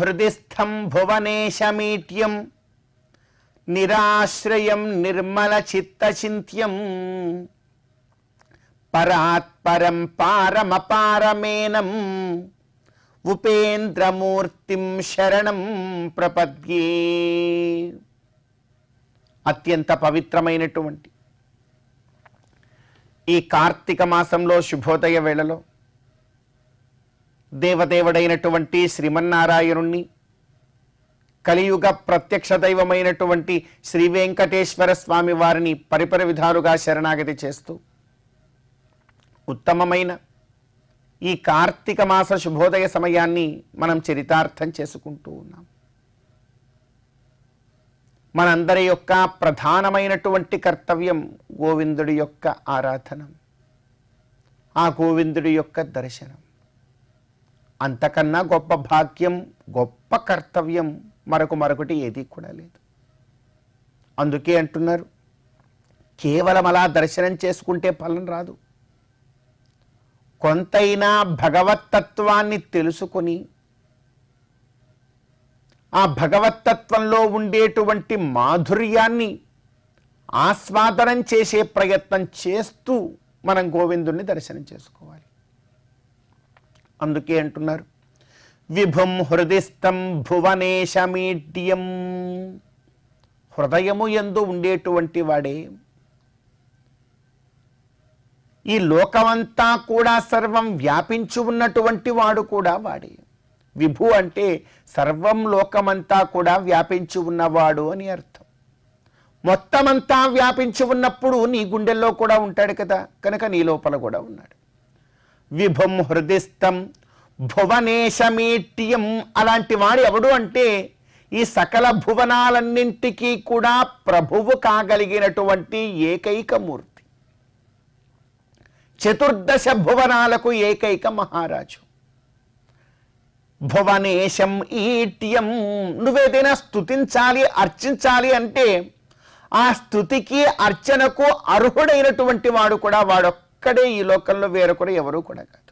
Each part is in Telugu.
హృదిస్థం భువనేశమీట్యం నిరాశ్రయం నిర్మల చిత్తచింత్యం పరాత్పరం పారమపారమేనం ఉపేంద్రమూర్తిం శరణం ప్రపద్యే అత్యంత పవిత్రమైనటువంటి ఈ కార్తీక మాసంలో శుభోదయ వేళలో దేవదేవుడైనటువంటి శ్రీమన్నారాయణుణ్ణి కలియుగ ప్రత్యక్ష దైవమైనటువంటి శ్రీ వెంకటేశ్వర స్వామి వారిని పరిపర విధాలుగా శరణాగతి చేస్తూ ఉత్తమమైన ఈ కార్తీక మాస శుభోదయ సమయాన్ని మనం చరితార్థం చేసుకుంటూ ఉన్నాం మనందరి యొక్క ప్రధానమైనటువంటి కర్తవ్యం గోవిందుడి యొక్క ఆరాధన ఆ గోవిందుడి యొక్క దర్శనం అంతకన్నా గొప్ప భాగ్యం గొప్ప కర్తవ్యం మరొక మరొకటి ఏది కూడా లేదు అందుకే అంటున్నారు కేవలం అలా దర్శనం చేసుకుంటే ఫలం రాదు కొంతైనా భగవత్తత్వాన్ని తెలుసుకొని ఆ భగవత్తత్వంలో ఉండేటువంటి మాధుర్యాన్ని ఆస్వాదనం చేసే ప్రయత్నం చేస్తూ మనం గోవిందుణ్ణి దర్శనం చేసుకోవాలి అందుకే అంటున్నారు విభుం హృదిస్థం భువనేశమీడ్యం హృదయము ఎందు ఉండేటువంటి వాడే ఈ లోకమంతా కూడా సర్వం వ్యాపించి ఉన్నటువంటి వాడు కూడా వాడే విభు అంటే సర్వం లోకమంతా కూడా వ్యాపించి ఉన్నవాడు అని అర్థం మొత్తమంతా వ్యాపించి ఉన్నప్పుడు నీ గుండెల్లో కూడా ఉంటాడు కదా కనుక నీ లోపల కూడా ఉన్నాడు విభుం హృదిస్థం భువనేశమీట్యం అలాంటి వాడు ఎవడు అంటే ఈ సకల భువనాలన్నింటికీ కూడా ప్రభువు కాగలిగినటువంటి ఏకైక మూర్తి చతుర్దశ భువనాలకు ఏకైక మహారాజు భువనేశం ఈట్యం నువ్వేదైనా స్తుతించాలి అర్చించాలి అంటే ఆ స్థుతికి అర్చనకు అర్హుడైనటువంటి వాడు కూడా వాడొక్కడే ఈ లోకంలో వేరొకడు ఎవరు కూడా కాదు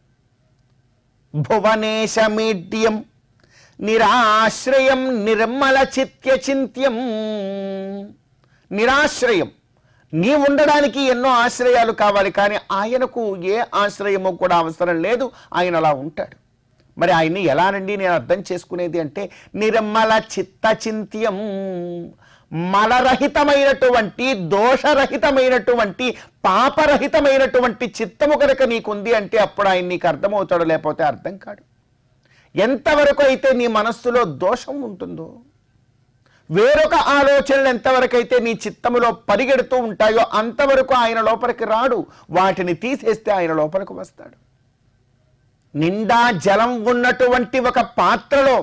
భువనేశమీడ్యం నిరాశ్రయం నిర్మల చిత్య చింత్యం నిరాశ్రయం నీ ఉండడానికి ఎన్నో ఆశ్రయాలు కావాలి కానీ ఆయనకు ఏ ఆశ్రయము కూడా అవసరం లేదు ఆయన అలా ఉంటాడు మరి ఆయన్ని ఎలానండి నేను అర్థం చేసుకునేది అంటే నిర్మల చిత్త చింత్యం మలరహితమైనటువంటి దోషరహితమైనటువంటి పాపరహితమైనటువంటి చిత్తము కనుక నీకుంది అంటే అప్పుడు ఆయన నీకు అర్థమవుతాడు లేకపోతే అర్థం కాడు ఎంతవరకు అయితే నీ మనస్సులో దోషం ఉంటుందో వేరొక ఆలోచనలు ఎంతవరకు అయితే నీ చిత్తములో పరిగెడుతూ ఉంటాయో అంతవరకు ఆయన లోపలికి రాడు వాటిని తీసేస్తే ఆయన లోపలికి వస్తాడు నిండా జలం ఉన్నటువంటి ఒక పాత్రలో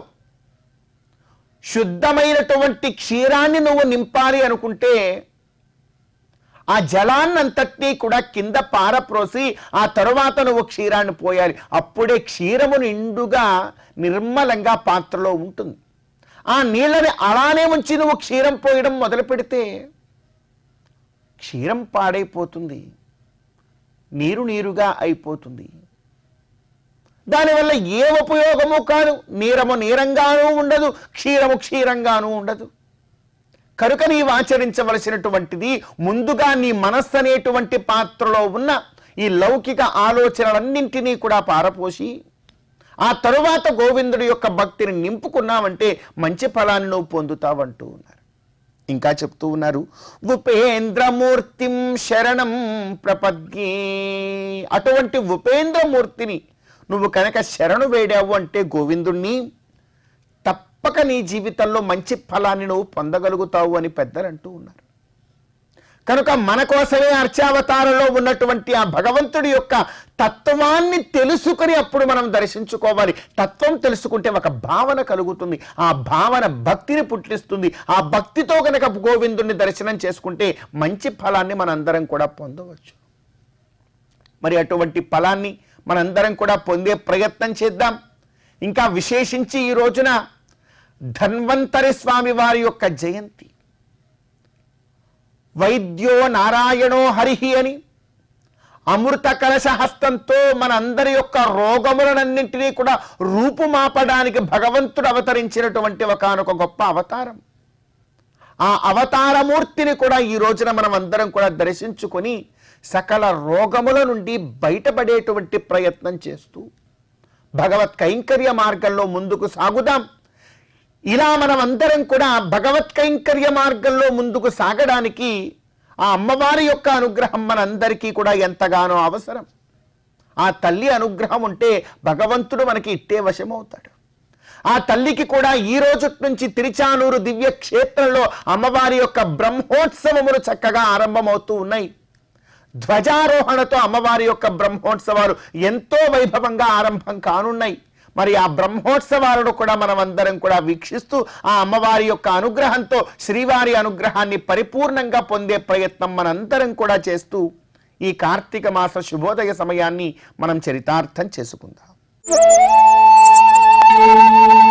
శుద్ధమైనటువంటి క్షీరాన్ని నువ్వు నింపాలి అనుకుంటే ఆ జలాన్నంతటినీ కూడా కింద పారప్రోసి ఆ తరువాత నువ్వు క్షీరాన్ని పోయాలి అప్పుడే క్షీరము నిండుగా నిర్మలంగా పాత్రలో ఉంటుంది ఆ నీళ్ళని అలానే ఉంచి నువ్వు క్షీరం పోయడం మొదలు పెడితే క్షీరం పాడైపోతుంది నీరు నీరుగా అయిపోతుంది దానివల్ల ఏ ఉపయోగము కాదు నీరము నీరంగానూ ఉండదు క్షీరము క్షీరంగానూ ఉండదు కనుక నీవు ఆచరించవలసినటువంటిది ముందుగా నీ మనస్సు అనేటువంటి పాత్రలో ఉన్న ఈ లౌకిక ఆలోచనలన్నింటినీ కూడా పారపోసి ఆ తరువాత గోవిందుడి యొక్క భక్తిని నింపుకున్నావంటే మంచి ఫలాన్ని నువ్వు పొందుతావంటూ ఉన్నారు ఇంకా చెప్తూ ఉన్నారు ఉపేంద్రమూర్తిం శరణం ప్రపద్యే అటువంటి ఉపేంద్రమూర్తిని నువ్వు కనుక శరణు వేడావు అంటే గోవిందుణ్ణి తప్పక నీ జీవితంలో మంచి ఫలాన్ని నువ్వు పొందగలుగుతావు అని పెద్దలు అంటూ ఉన్నారు కనుక మన కోసమే అర్చావతారంలో ఉన్నటువంటి ఆ భగవంతుడి యొక్క తత్వాన్ని తెలుసుకుని అప్పుడు మనం దర్శించుకోవాలి తత్వం తెలుసుకుంటే ఒక భావన కలుగుతుంది ఆ భావన భక్తిని పుట్టిస్తుంది ఆ భక్తితో కనుక గోవిందుని దర్శనం చేసుకుంటే మంచి ఫలాన్ని మనందరం కూడా పొందవచ్చు మరి అటువంటి ఫలాన్ని మనందరం కూడా పొందే ప్రయత్నం చేద్దాం ఇంకా విశేషించి ఈ రోజున ధన్వంతరి స్వామి వారి యొక్క జయంతి వైద్యో నారాయణో హరిహి అని అమృత కలశ హస్తంతో మన అందరి యొక్క రోగములనన్నింటినీ కూడా రూపుమాపడానికి భగవంతుడు అవతరించినటువంటి ఒకనొక గొప్ప అవతారం ఆ అవతారమూర్తిని కూడా ఈ రోజున మనం అందరం కూడా దర్శించుకొని సకల రోగముల నుండి బయటపడేటువంటి ప్రయత్నం చేస్తూ భగవత్ కైంకర్య మార్గంలో ముందుకు సాగుదాం ఇలా మనం అందరం కూడా భగవత్ కైంకర్య మార్గంలో ముందుకు సాగడానికి ఆ అమ్మవారి యొక్క అనుగ్రహం మనందరికీ కూడా ఎంతగానో అవసరం ఆ తల్లి అనుగ్రహం ఉంటే భగవంతుడు మనకి ఇట్టే వశమవుతాడు ఆ తల్లికి కూడా ఈ రోజు నుంచి తిరుచానూరు దివ్య క్షేత్రంలో అమ్మవారి యొక్క బ్రహ్మోత్సవములు చక్కగా ఆరంభమవుతూ ఉన్నాయి ధ్వజారోహణతో అమ్మవారి యొక్క బ్రహ్మోత్సవాలు ఎంతో వైభవంగా ఆరంభం కానున్నాయి మరి ఆ బ్రహ్మోత్సవాలను కూడా మనం అందరం కూడా వీక్షిస్తూ ఆ అమ్మవారి యొక్క అనుగ్రహంతో శ్రీవారి అనుగ్రహాన్ని పరిపూర్ణంగా పొందే ప్రయత్నం మనందరం కూడా చేస్తూ ఈ కార్తీక మాస శుభోదయ సమయాన్ని మనం చరితార్థం చేసుకుందాం